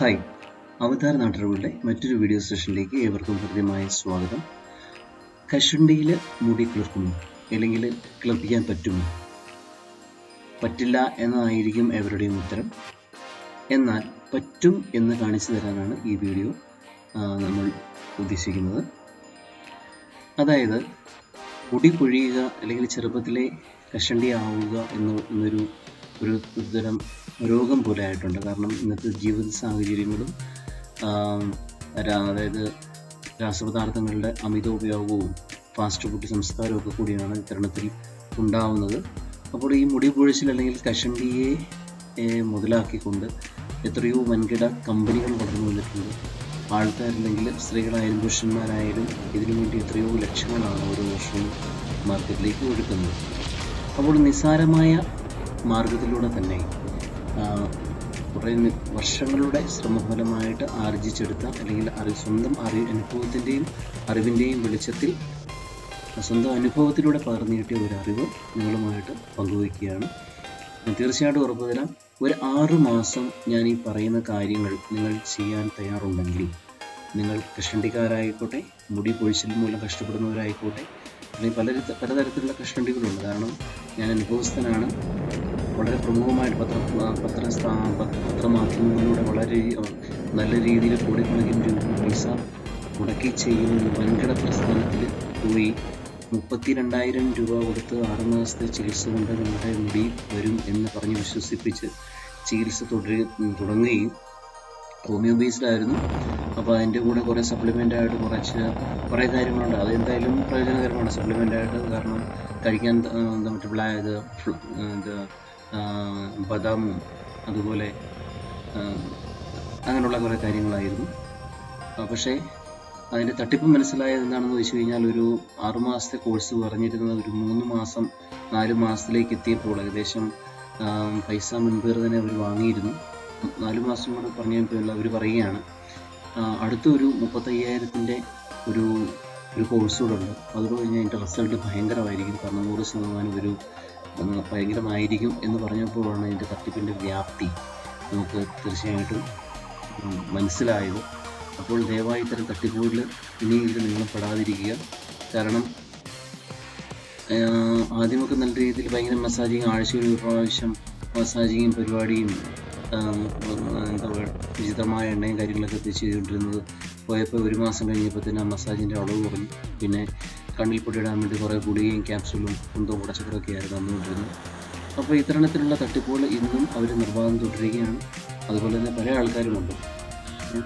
Hi അവതാർ നാട്ടറിവുകളുടെ മറ്റൊരു video സെഷനിലേക്ക് ഏവർക്കും ഹൃദ്യമായ സ്വാഗതം കഷണ്ടിയിൽ മുടി കിളിർക്കുമോ അല്ലെങ്കിൽ കിളിർപ്പിക്കാൻ പറ്റുമോ പറ്റില്ല എന്നതായിരിക്കും എവരുടെയും ഉത്തരം എന്നാൽ പറ്റും എന്ന് കാണിച്ചു തരാനാണ് ഈ വീഡിയോ ആ, നമ്മൾ ഉദ്ദേശിക്കുന്നത് അതായത് മുടി പൊഴിയുക അല്ലെങ്കിൽ ചെറുപ്പത്തിലെ കഷണ്ടി ആവുക എന്ന് എന്നൊരു ഒരു തരം രോഗം പോലെ ആയിട്ടുണ്ട് കാരണം ഇന്നത്തെ ജീവിത സാഹചര്യങ്ങളും ആം, രാ- അതായത് രാസപദാർത്ഥങ്ങളുടെ അമിത ഉപയോഗവും ഫാസ്റ്റ് ഫുഡ് സംസ്കാരവും ഒക്കെ കൂടിയാണ് ഇത്തരണത്തിൽ ഉണ്ടാവുന്നത് അപ്പോൾ ഈ മുടി പൊഴിച്ചിൽ അല്ലെങ്കിൽ കഷണ്ടിയെ ഏ, മുതലാക്കിക്കൊണ്ട് എത്രയോ വൻകിട കമ്പനികൾ വളർന്നു വന്നിട്ടുണ്ട് ആൾക്കാരില്ലെങ്കിൽ സ്ത്രീകളായാലും പുരുഷന്മാരായാലും ഇതിനു വേണ്ടി എത്രയോ ലക്ഷങ്ങളാണ് ഓരോ വർഷവും മാർക്കറ്റിലേക്ക് ഒഴുക്കുന്നത് അപ്പോൾ നിസ്സാരമായ മാർഗത്തിലൂടെ തന്നെ ആ, കുറേ നി- വർഷങ്ങളുടെ ശ്രമഫലമായിട്ട് ആർജിച്ചെടുത്ത അല്ലെങ്കിൽ അറി സ്വന്തം അറി അനുഭവത്തിൻ്റെയും അറിവിൻ്റെയും വെളിച്ചത്തിൽ സ്വന്തം അനുഭവത്തിലൂടെ പകർന്നു കിട്ടിയ ഒരു അറിവ് നിങ്ങളുമായിട്ട് പങ്കുവയ്ക്കുകയാണ് ഞാൻ തീർച്ചയായിട്ടും ഉറപ്പു തരാം ഒരു ആറ് മാസം ഞാൻ ഈ പറയുന്ന കാര്യങ്ങൾ നിങ്ങൾ ചെയ്യാൻ തയ്യാറുണ്ടെങ്കിൽ നിങ്ങൾ കഷണ്ടിക്കാരായിക്കോട്ടെ മുടി പൊഴിച്ചിൽ മൂലം കഷ്ടപ്പെടുന്നവരായിക്കോട്ടെ അല്ലെങ്കിൽ പല രീതി- പലതരത്തിലുള്ള കഷണ്ടികളുണ്ട് കാരണം ഞാൻ അനുഭവസ്ഥനാണ് വളരെ പ്രമുഖമായിട്ട് പത്ര പത്ര സ്ഥാ- പ- പത്രമാധ്യമങ്ങളിലൂടെ വളരെ രീ- നല്ല രീതിയിൽ കോടിക്കണക്കിന് രൂപ പൈസ മുടക്കി ചെയ്യുന്ന വൻകിട പ്രസ്ഥാനത്തിൽ പോയി മുപ്പത്തി രണ്ടായിരം രൂപ കൊടുത്ത് ആറ് മാസത്തെ ചികിത്സ കൊണ്ട് നിങ്ങളുടെ മുടി വരും എന്ന് പറഞ്ഞ് വിശ്വസിപ്പിച്ച് ചികിത്സ തുടരുക തുടങ്ങുകയും ഹോമിയോ ബേസ്ഡ് ആയിരുന്നു അപ്പോൾ അതിൻ്റെ കൂടെ കുറേ സപ്ലിമെൻ്റ് ആയിട്ട് കുറച്ച് കുറേ കാര്യങ്ങളുണ്ട് അത് എന്തായാലും പ്രയോജനകരമാണ് സപ്ലിമെൻ്റ് ആയിട്ട് കാരണം കഴിക്കാൻ ത- ആ, എന്താ മറ്റേ ബ്ലാ ഇത് ഫ്ല- ആ, ഇത് ആ, ബദാമും അതുപോലെ ആ, അങ്ങനെയുള്ള കുറേ കാര്യങ്ങളായിരുന്നു ആ, പക്ഷേ അതിൻ്റെ തട്ടിപ്പ് മനസ്സിലായത് എന്താണെന്ന് വെച്ച് കഴിഞ്ഞാൽ ഒരു ആറുമാസത്തെ കോഴ്സ് പറഞ്ഞിരുന്നത് ഒരു മൂന്ന് മാസം നാല് മാസത്തിലേക്ക് എത്തിയപ്പോൾ ഏകദേശം ആ, പൈസ മുൻപേർ തന്നെ അവർ വാങ്ങിയിരുന്നു നാല് മാസം കൂടെ പറഞ്ഞപ്പോൾ അവർ പറയുകയാണ് ആ, അടുത്തൊരു മുപ്പത്തയ്യായിരത്തിൻ്റെ ഒരു ഒരു കോഴ്സ് കൂടെ ഉണ്ട് അതോട് കഴിഞ്ഞാൽ അതിൻ്റെ റിസൾട്ട് ഭയങ്കരമായിരിക്കും കാരണം നൂറ് ശതമാനം ഒരു ഉം, ഭയങ്കരമായിരിക്കും എന്ന് പറഞ്ഞപ്പോഴാണ് അതിൻ്റെ തട്ടിപ്പിൻ്റെ വ്യാപ്തി നമുക്ക് തീർച്ചയായിട്ടും ഉം, മനസ്സിലായത് അപ്പോൾ ദയവായി ഇത്തരം തട്ടിപ്പുകളിൽ ഇനിയെങ്കിലും നിങ്ങൾ പെടാതിരിക്കുക കാരണം ആഹ് ആദ്യമൊക്കെ നല്ല രീതിയിൽ ഭയങ്കര മസാജിങ് ആഴ്ചയിൽ ഒരു പ്രാവശ്യം മസാജിങ്ങും പരിപാടിയും ആഹ് എന്താ പറയുക വിചിത്രമായ എണ്ണയും കാര്യങ്ങളൊക്കെ തേച്ച് ചെയ്തുകൊണ്ടിരുന്നത് പോയപ്പോൾ ഒരു മാസം കഴിഞ്ഞപ്പോൾ തന്നെ ആ മസാജിൻ്റെ അളവ് കുറഞ്ഞു പിന്നെ കണ്ണിൽ പൊട്ടിയിടാൻ വേണ്ടി കുറേ ഗുളികയും ക്യാപ്സുലും കുന്തവും കുടച്ചക്കറൊക്കെ ആയിരുന്നു തന്നുകൊണ്ടിരുന്നത് അപ്പോൾ ഇത്തരണത്തിലുള്ള തട്ടിപ്പുകൾ ഇന്നും അവർ നിർബാധം തുടരുകയാണ് അതുപോലെ തന്നെ പല ആൾക്കാരുമുണ്ട് ഉം.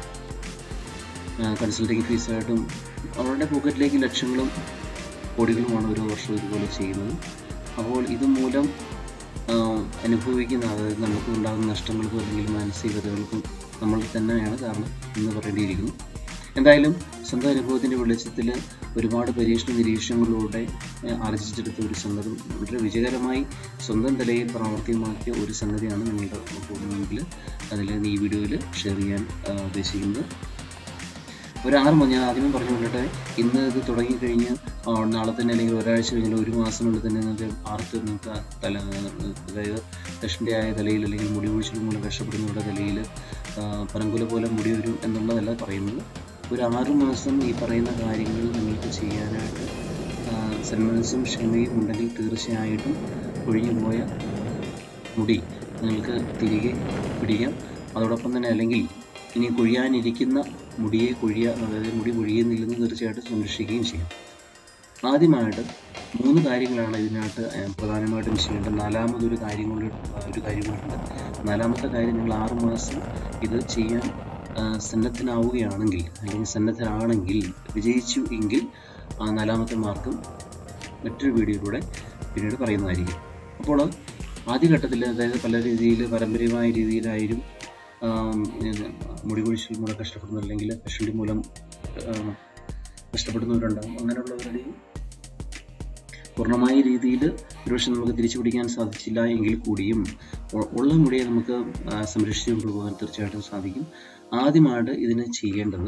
കൺസൾട്ടിങ് ഫീസായിട്ടും അവരുടെ പോക്കറ്റിലേക്ക് ലക്ഷങ്ങളും കോടികളുമാണ് ഓരോ വർഷവും ഇതുപോലെ ചെയ്യുന്നത് അപ്പോൾ ഇതുമൂലം ആ, അനുഭവിക്കുന്ന അതായത് നമുക്ക് ഉണ്ടാകുന്ന നഷ്ടങ്ങൾക്കും അല്ലെങ്കിൽ മാനസികതകൾക്കും നമ്മൾ തന്നെയാണ് കാരണം എന്ന് പറയേണ്ടിയിരിക്കുന്നു എന്തായാലും സ്വന്തം അനുഭവത്തിൻ്റെ വെളിച്ചത്തിൽ ഒരുപാട് പരീക്ഷണ നിരീക്ഷണങ്ങളിലൂടെ ആ, ആർജിച്ചെടുത്ത ഒരു സംഗതി വളരെ വിജയകരമായി സ്വന്തം തലയിൽ പ്രാവർത്തികമാക്കിയ ഒരു സംഗതിയാണ് നിങ്ങളുടെ മുമ്പിൽ അതിൽ ഈ വീഡിയോയിൽ ഷെയർ ചെയ്യാൻ ആ, ഉദ്ദേശിക്കുന്നത് ഒരു ആറ് മണി ഞാൻ ആദ്യമേ പറഞ്ഞു കൊണ്ടിട്ട് ഇന്ന് ഇത് തുടങ്ങിക്കഴിഞ്ഞ് ആ, നാളെ തന്നെ അല്ലെങ്കിൽ ഒരാഴ്ച കഴിഞ്ഞാൽ ഒരു മാസത്തിനുള്ളിൽ തന്നെ നിങ്ങൾക്ക് ആർക്ക് നിങ്ങൾക്ക് തല അതായത് കഷണ്ടിയായ തലയിൽ അല്ലെങ്കിൽ മുടി ഒഴിച്ചിലും മൂലം കഷ്ടപ്പെടുന്നവരുടെ തലയിൽ പനങ്കുല പോലെ മുടി വരും എന്നുള്ളതല്ല പറയുന്നത് ഒരു ആറ് മാസം ഈ പറയുന്ന കാര്യങ്ങൾ നിങ്ങൾക്ക് ചെയ്യാനായിട്ട് ആ, സന്മനസ്സും ക്ഷമയും ഉണ്ടെങ്കിൽ തീർച്ചയായിട്ടും ഒഴിഞ്ഞു പോയ മുടി നിങ്ങൾക്ക് തിരികെ പിടിക്കാം അതോടൊപ്പം തന്നെ അല്ലെങ്കിൽ ഇനി കൊഴിയാനിരിക്കുന്ന മുടിയെ കൊഴിയ അതായത് മുടി കൊഴിയുന്നില്ലെന്ന് തീർച്ചയായിട്ടും സംരക്ഷിക്കുകയും ചെയ്യാം ആദ്യമായിട്ട് മൂന്ന് കാര്യങ്ങളാണ് ഇതിനകത്ത് ഏഹ്, പ്രധാനമായിട്ടും ചെയ്യേണ്ടത് നാലാമതൊരു കാര്യം കൊണ്ട് ഒരു കാര്യം കൂടിയുണ്ട് നാലാമത്തെ കാര്യം നിങ്ങൾ ആറ് മാസം ഇത് ചെയ്യാൻ ആ, സന്നദ്ധനാവുകയാണെങ്കിൽ അല്ലെങ്കിൽ സന്നദ്ധരാണെങ്കിൽ വിജയിച്ചു എങ്കിൽ ആ നാലാമത്തെ മാർക്കും മറ്റൊരു വീഡിയോയിലൂടെ പിന്നീട് പറയുന്നതായിരിക്കും അപ്പോൾ ആദ്യഘട്ടത്തിൽ അതായത് പല രീതിയിൽ പാരമ്പര്യമായ രീതിയിലായാലും ആം, ഇത് മുടി കൊഴിച്ചിൽ മൂലം കഷ്ടപ്പെടുന്നു അല്ലെങ്കിൽ കഷണ്ടി മൂലം ആം, കഷ്ടപ്പെടുന്നവരുണ്ടാകും അങ്ങനെയുള്ളവരുടെയും പൂർണ്ണമായ രീതിയിൽ ഒരുപക്ഷെ നമുക്ക് തിരിച്ചു പിടിക്കാൻ സാധിച്ചില്ല എങ്കിൽ കൂടിയും ഉ- ഉള്ള മുടിയെ നമുക്ക് ആ, സംരക്ഷിച്ചു കൊണ്ടുപോകാൻ തീർച്ചയായിട്ടും സാധിക്കും ആദ്യമായിട്ട് ഇതിന് ചെയ്യേണ്ടത്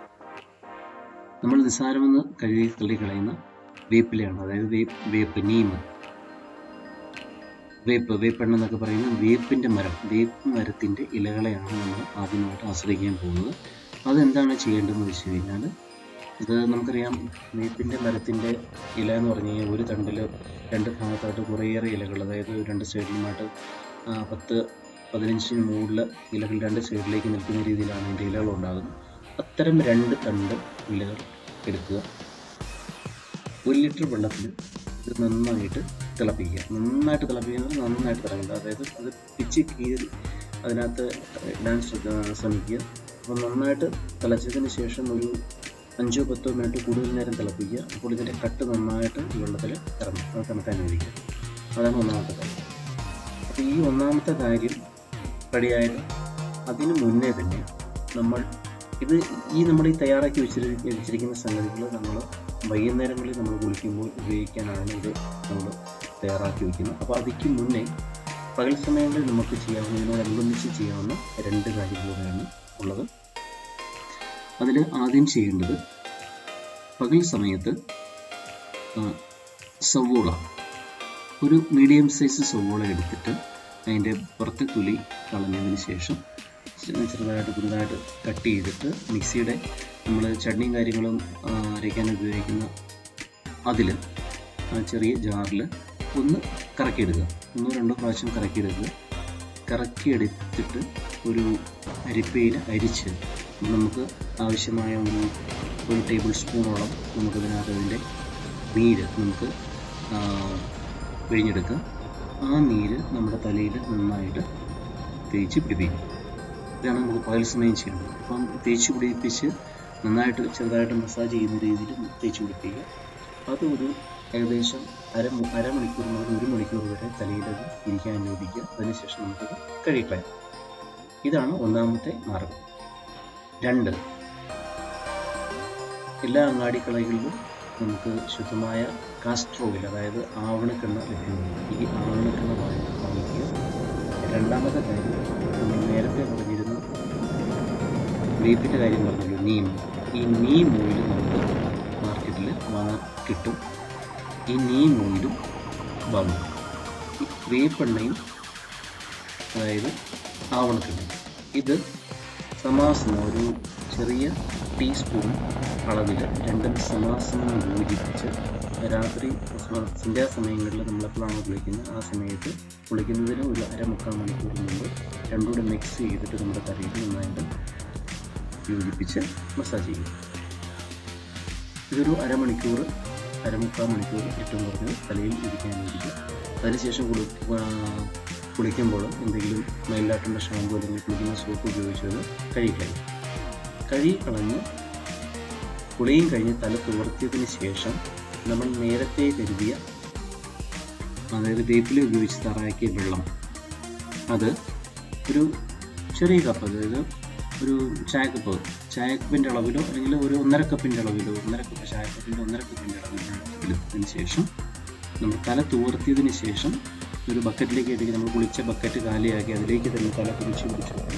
നമ്മൾ നിസ്സാരമെന്ന് കഴുകി തള്ളിക്കളയുന്ന വേപ്പിലയാണ് അതായത് വേപ്പ് വേപ്പ് നീം വേപ്പ് വേപ്പെണ്ണ എന്നൊക്കെ പറയുന്നത് വേപ്പിൻ്റെ മരം വേപ്പ് മരത്തിൻ്റെ ഇലകളെയാണ് നമ്മൾ ആദ്യമായിട്ട് ആശ്രയിക്കാൻ പോകുന്നത് അതെന്താണ് ചെയ്യേണ്ടതെന്ന് വെച്ച് കഴിഞ്ഞാൽ ഇത് നമുക്കറിയാം വേപ്പിൻ്റെ മരത്തിൻ്റെ ഇല എന്ന് പറഞ്ഞു കഴിഞ്ഞാൽ ഒരു തണ്ടിൽ രണ്ട് ഭാഗത്തായിട്ട് കുറേയേറെ ഇലകൾ അതായത് രണ്ട് സൈഡിലുമായിട്ട് ആ, പത്ത് പതിനഞ്ചിന് മുകളിൽ ഇലകൾ രണ്ട് സൈഡിലേക്ക് നിൽക്കുന്ന രീതിയിലാണ് ഇതിൻ്റെ ഇലകൾ ഉണ്ടാകുന്നത് അത്തരം രണ്ട് തണ്ട് ഇലകൾ എടുക്കുക ഒരു ലിറ്റർ വെള്ളത്തിൽ ഇത് നന്നായിട്ട് തിളപ്പിക്കുക നന്നായിട്ട് തിളപ്പിക്കുന്നത് നന്നായിട്ട് തിളങ്ങുക അതായത് അത് പിച്ച് കീറി അതിനകത്ത് ഇടാൻ ശ്രദ്ധ- ശ്രമിക്കുക അപ്പോൾ നന്നായിട്ട് തിളച്ചതിന് ശേഷം ഒരു അഞ്ചോ പത്തോ മിനിറ്റ് കൂടുതൽ നേരം തിളപ്പിക്കുക അപ്പോൾ ഇതിൻ്റെ കട്ട് നന്നായിട്ട് ഈ വെള്ളത്തിൽ ഇറങ്ങും അത് തണുക്കാൻ അനുവദിക്കുക അതാണ് ഒന്നാമത്തെ കാര്യം അപ്പോൾ ഈ ഒന്നാമത്തെ കാര്യം റെഡിയായത് അതിന് മുന്നേ തന്നെ നമ്മൾ ഇത് ഈ നമ്മൾ ഈ തയ്യാറാക്കി വെച്ചിരി വെച്ചിരിക്കുന്ന സംഗതികൾ നമ്മൾ വൈകുന്നേരങ്ങളിൽ നമ്മൾ കുളിക്കുമ്പോൾ ഉപയോഗിക്കാനാണ് ഇത് നമ്മൾ തയ്യാറാക്കി വയ്ക്കുന്നത് അപ്പോൾ അതിക്ക് മുന്നേ പകൽ സമയങ്ങളിൽ നമുക്ക് ചെയ്യാവുന്ന ഇതിനോടനുബന്ധിച്ച് ചെയ്യാവുന്ന രണ്ട് കാര്യങ്ങളാണ് ഉള്ളത് അതിൽ ആദ്യം ചെയ്യേണ്ടത് പകൽ സമയത്ത് ആ, സവോള ഒരു മീഡിയം സൈസ് സവോള എടുത്തിട്ട് അതിൻ്റെ പുറത്തെ തൊലി കളഞ്ഞതിന് ശേഷം ചെ- ചെറുതായിട്ട് കുറുതായിട്ട് കട്ട് ചെയ്തിട്ട് മിക്സിയുടെ നമ്മൾ ചട്നിയും കാര്യങ്ങളും ആ, അരയ്ക്കാൻ ഉപയോഗിക്കുന്ന അതിൽ ചെറിയ ജാറിൽ ഒന്ന് കറക്കിയെടുക്കുക ഒന്നോ രണ്ടോ പ്രാവശ്യം കറക്കിയെടുക്കുക കറക്കിയെടുത്തിട്ട് ഒരു അരിപ്പയിൽ അരിച്ച് നമുക്ക് ആവശ്യമായ ഒരു ഒരു ടേബിൾ സ്പൂണോളം നമുക്കതിനകത്ത് അതിൻ്റെ നീര് നമുക്ക് ആ, പിഴിഞ്ഞെടുക്കുക ആ നീര് നമ്മുടെ തലയിൽ നന്നായിട്ട് തേച്ച് പിടിപ്പിക്കും ഇതാണ് നമുക്ക് പകൽ സമയം ചെയ്യുന്നത് അപ്പം തേച്ച് പിടിപ്പിച്ച് നന്നായിട്ട് ചെറുതായിട്ട് മസാജ് ചെയ്യുന്ന രീതിയിൽ തേച്ച് പിടിപ്പിക്കുക അത് ഒരു ഏകദേശം അര അരമണിക്കൂർ മുതൽ ഒരു മണിക്കൂർ വരെ തലയിൽ അത് ഇരിക്കാൻ അനുവദിക്കുക അതിനുശേഷം നമുക്കത് കഴുകിക്കളയാം ഇതാണ് ഒന്നാമത്തെ മാർഗം രണ്ട് എല്ലാ അങ്ങാടിക്കടകളിലും നമുക്ക് ശുദ്ധമായ കാസ്റ്റർ ഓയിൽ അതായത് ആവണക്കെണ്ണ ലഭ്യമാണ് ഈ ആവണക്കെണ്ണ വാങ്ങി വാങ്ങിക്കുക രണ്ടാമത്തെ കാര്യം നമ്മൾ നേരത്തെ പറഞ്ഞിരുന്ന വേപ്പിൻ്റെ കാര്യം പറഞ്ഞല്ലോ നീം ഈ നീം ഓയിൽ നമുക്ക് മാർക്കറ്റിൽ വാങ്ങാൻ കിട്ടും ഈ നീം ഓയിലും വാങ്ങും ഈ വേപ്പെണ്ണയും അതായത് ആവണക്കെണ്ണ ഇത് സമാസനം ഒരു ചെറിയ ടീസ്പൂൺ അളവിൽ രണ്ടും സമാസനം യോജിപ്പിച്ച് രാത്രി സ- സന്ധ്യാസമയങ്ങളിൽ നമ്മളെപ്പോഴാണ് കുളിക്കുന്നത് ആ സമയത്ത് കുളിക്കുന്നതിന് ഒരു അരമുക്കാൽ മണിക്കൂർ മുമ്പ് രണ്ടും കൂടെ മിക്സ് ചെയ്തിട്ട് നമ്മുടെ തലയിൽ നന്നായിട്ട് യോജിപ്പിച്ച് മസാജ് ചെയ്യും ഇതൊരു അരമണിക്കൂർ അരമുക്കാൽ മണിക്കൂർ ഏറ്റവും കുറഞ്ഞത് തലയിൽ ഇരിക്കാൻ അനുവദിക്കും അതിനുശേഷം കുളി ആ, കുളിക്കുമ്പോൾ എന്തെങ്കിലും മയിലാട്ടേണ്ട ഷാമ്പു അല്ലെങ്കിൽ കുളിക്കുന്ന സോപ്പ് ഉപയോഗിച്ചത് കഴുകിക്കളയും കഴുകിക്കളഞ്ഞ് കുളിയും കഴിഞ്ഞ് തല തുവർത്തിയതിന് ശേഷം നമ്മൾ നേരത്തെ കരുതിയ അതായത് വേപ്പില ഉപയോഗിച്ച് തറാക്കിയ വെള്ളം അത് ഒരു ചെറിയ കപ്പ് അതായത് ഒരു ചായക്കപ്പ് ചായക്കപ്പിൻ്റെ അളവിലോ അല്ലെങ്കിൽ ഒരു ഒന്നര കപ്പിൻ്റെ അളവിലോ ഒന്നര കപ്പ് ചായക്കപ്പിൻ്റെ ഒന്നര കപ്പിൻ്റെ അളവിലോ എടുത്തതിന് ശേഷം നമ്മൾ തല തുവർത്തിയതിന് ശേഷം ഒരു ബക്കറ്റിലേക്ക് ഇട്ടിട്ട് നമ്മൾ കുളിച്ച ബക്കറ്റ് കാലിയാക്കി അതിലേക്ക് തന്നെ തല കുളിച്ച് കുടിച്ചിട്ട്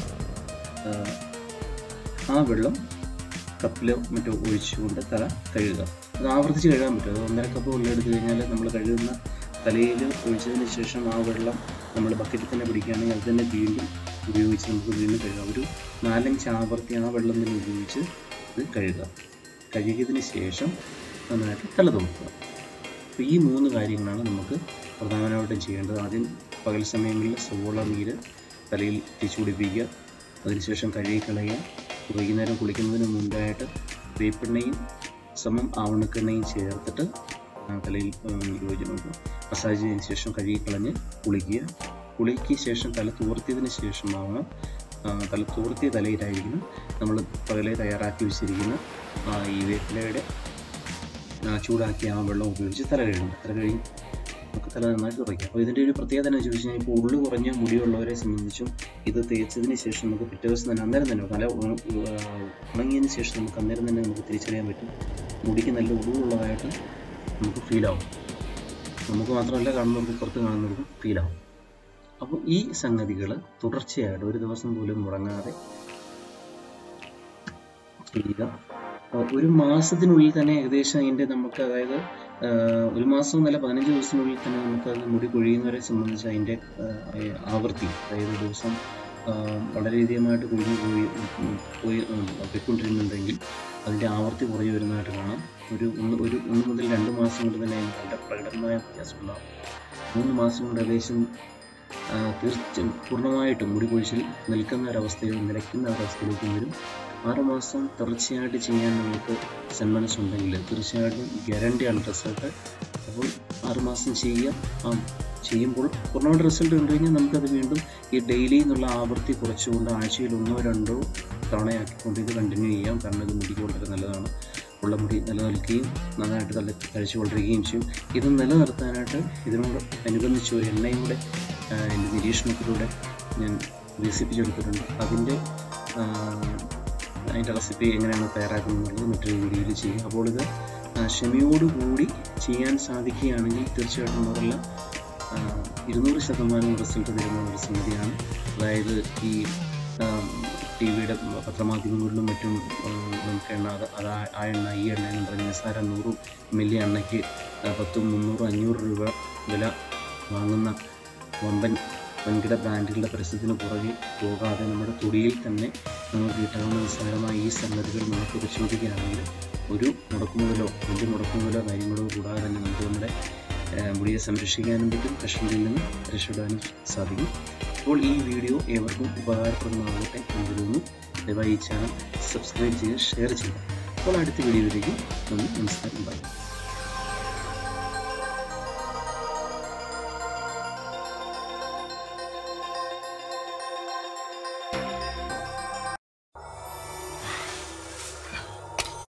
ആ വെള്ളം കപ്പിലോ മറ്റോ ഒഴിച്ചുകൊണ്ട് തല കഴുകുക അത് ആവർത്തിച്ച് കഴുകാൻ പറ്റും അത് ഒന്നര കപ്പ് വെള്ളം എടുത്തു കഴിഞ്ഞാൽ നമ്മൾ കഴുകുന്ന തലയിൽ ഒഴിച്ചതിന് ശേഷം ആ വെള്ളം നമ്മൾ ബക്കറ്റിൽ തന്നെ പിടിക്കുകയാണെങ്കിൽ അത് തന്നെ വീണ്ടും ഉപയോഗിച്ച് നമുക്ക് വീണ്ടും കഴുകാം ഒരു നാലഞ്ച് ആവർത്തി ആ വെള്ളം തന്നെ ഉപയോഗിച്ച് ഇത് കഴുകുക കഴുകിയതിന് ശേഷം നന്നായിട്ട് തല തുറക്കുക അപ്പോൾ ഈ മൂന്ന് കാര്യങ്ങളാണ് നമുക്ക് പ്രധാനമായിട്ടും ചെയ്യേണ്ടത് ആദ്യം പകൽ സമയങ്ങളിൽ സവോള നീര് തലയിൽ തേച്ച് പിടിപ്പിക്കുക അതിനുശേഷം കഴുകിക്കളയുക വൈകുന്നേരം കുളിക്കുന്നതിന് മുൻപായിട്ട് വേപ്പെണ്ണയും സമം ആവണക്കെണ്ണയും ചേർത്തിട്ട് ആ തലയിൽ യോജന മസാജ് ചെയ്തതിന് ശേഷം കഴുകിക്കളഞ്ഞ് കുളിക്കുക കുളിക്ക് ശേഷം തല തൂർത്തിയതിന് ശേഷമാണ് ആ, തല തൂർത്തിയ തലയിലായിരിക്കണം നമ്മൾ പകലെ തയ്യാറാക്കി വെച്ചിരിക്കുന്ന ആ, ഈ വേപ്പിലയുടെ ആ, ചൂടാക്കിയ ആ വെള്ളം ഉപയോഗിച്ച് തല കഴുകുന്നത് തല കഴുകി നമുക്ക് തല നന്നായിട്ട് തുടയ്ക്കാം അപ്പോൾ ഇതിൻ്റെ ഒരു പ്രത്യേകത എന്ന് ചോദിച്ചു കഴിഞ്ഞാൽ ഇപ്പോൾ ഉള്ളു കുറഞ്ഞ മുടിയുള്ളവരെ സംബന്ധിച്ചും ഇത് തേച്ചതിന് ശേഷം നമുക്ക് പിറ്റേ ദിവസം തന്നെ അന്നേരം തന്നെ തല ഉണ- ആ, ഉണങ്ങിയതിന് ശേഷം നമുക്ക് അന്നേരം തന്നെ നമുക്ക് തിരിച്ചറിയാൻ പറ്റും മുടിക്ക് നല്ല ഉള്ളതായിട്ട് നമുക്ക് ഫീൽ ആവും നമുക്ക് മാത്രമല്ല കാണുന്നവർക്ക് പുറത്ത് കാണുന്നവർക്കും ഫീൽ ആവും അപ്പോൾ ഈ സംഗതികൾ തുടർച്ചയായിട്ട് ഒരു ദിവസം പോലും മുടങ്ങാതെ ചെയ്യുക അഹ് ഒരു മാസത്തിനുള്ളിൽ തന്നെ ഏകദേശം അതിൻ്റെ നമുക്ക് അതായത് ആഹ് ഒരു മാസം എന്നല്ല പതിനഞ്ച് ദിവസത്തിനുള്ളിൽ തന്നെ നമുക്ക് അത് മുടി കൊഴിയുന്നവരെ സംബന്ധിച്ച് അതിൻ്റെ ആഹ് ആവർത്തി അതായത് ദിവസം ആഹ് വളരെയധികമായിട്ട് കൊഴിഞ്ഞു പോയി ഉം, പോയി ഉം, പോയിക്കൊണ്ടിരുന്നുണ്ടെങ്കിൽ അതിൻ്റെ ആവർത്തി കുറഞ്ഞു വരുന്നതായിട്ട് കാണാം ഒരു ഒന്ന് ഒരു ഒന്ന് മുതൽ രണ്ട് മാസം കൊണ്ട് തന്നെ അതിന് വളരെ പ്രകടമായ വ്യത്യാസം ഉണ്ടാകും മൂന്ന് മാസം കൊണ്ട് ഏകദേശം തീർച്ചയായും പൂർണ്ണമായിട്ടും മുടി കൊഴിച്ചിൽ നിൽക്കുന്ന ഒരവസ്ഥയിൽ നിലയ്ക്കുന്ന ഒരവസ്ഥയിലേക്ക് വരും ആറ് മാസം തുടർച്ചയായിട്ട് ചെയ്യാൻ നിങ്ങൾക്ക് സന്മനസ്സുണ്ടെങ്കിൽ തീർച്ചയായിട്ടും ഗ്യാരണ്ടിയാണ് റിസൾട്ട് അപ്പോൾ ആറ് മാസം ചെയ്യുക ആ ചെയ്യുമ്പോൾ പൂർണ്ണമായിട്ട് റിസൾട്ട് കണ്ടു കഴിഞ്ഞാൽ നമുക്കത് വീണ്ടും ഈ ഡെയിലി എന്നുള്ള ആവൃത്തി കുറച്ചുകൊണ്ട് ആഴ്ചയിൽ ഒന്നോ രണ്ടോ തവണയാക്കിക്കൊണ്ട് ഇത് കണ്ടിന്യൂ ചെയ്യാം കാരണം ഇത് മുടിക്ക് വളരെ നല്ലതാണ് ഉള്ള മുടി നിലനിൽക്കുകയും നന്നായിട്ട് നല്ല കഴിച്ചു കൊണ്ടിരിക്കുകയും ചെയ്യും ഇത് നിലനിർത്താനായിട്ട് ഇതിനോട് അനുബന്ധിച്ച് ഒരു എണ്ണയും കൂടെ ആ, എൻ്റെ നിരീക്ഷണത്തിലൂടെ ഞാൻ വികസിപ്പിച്ചെടുത്തിട്ടുണ്ട് അതിൻ്റെ ആ, അതിൻ്റെ റെസിപ്പി എങ്ങനെയാണ് തയ്യാറാക്കുന്നത് എന്നുള്ളത് മറ്റൊരു വീഡിയോയിൽ ചെയ്യും അപ്പോൾ ഇത് ആ, ക്ഷമയോടുകൂടി ചെയ്യാൻ സാധിക്കുകയാണെങ്കിൽ തീർച്ചയായിട്ടും അതെല്ലാം ആ, ഇരുന്നൂറ് ശതമാനം റിസൾട്ട് തരുന്ന ഒരു സംഗതിയാണ് അതായത് ഈ ടി വിയുടെ പത്രമാധ്യമങ്ങളിലും മറ്റും ആ, നമുക്ക് എണ്ണ അത് അത് ആ- ആ എണ്ണ ഈ എണ്ണ എന്ന് പറഞ്ഞ് നിസ്സാര നൂറ് മില്ലി എണ്ണയ്ക്ക് ആ, പത്തും മുന്നൂറും അഞ്ഞൂറ് രൂപ വില വാങ്ങുന്ന വമ്പൻ വൻകിട ബ്രാൻഡുകളുടെ പരസ്യത്തിന് പുറകെ പോകാതെ നമ്മുടെ തൊടിയിൽ തന്നെ നമുക്ക് കിട്ടാവുന്ന നിസ്സാരമായ ഈ സംഗതികൾ നമുക്ക് പരിശോധിക്കുകയാണെങ്കിൽ ഒരു മുടക്കുമുതലോ വലിയ മുടക്കുമുതലോ കാര്യങ്ങളോ കൂടാതെ തന്നെ നമുക്ക് നമ്മുടെ ആ, മുടിയെ സംരക്ഷിക്കാനും പറ്റും കഷണ്ടിൽ നിന്ന് രക്ഷപ്പെടാനും സാധിക്കും അപ്പോൾ ഈ വീഡിയോ ഏവർക്കും ഉപകാരപ്രദമാകട്ടെ എന്ന് തോന്നുന്നു ദയവായി ഈ ചാനൽ സബ്സ്ക്രൈബ് ചെയ്യുക ഷെയർ ചെയ്യുക അപ്പോൾ അടുത്ത വീഡിയോയിലേക്ക് നന്ദി നമസ്കാരം ബൈ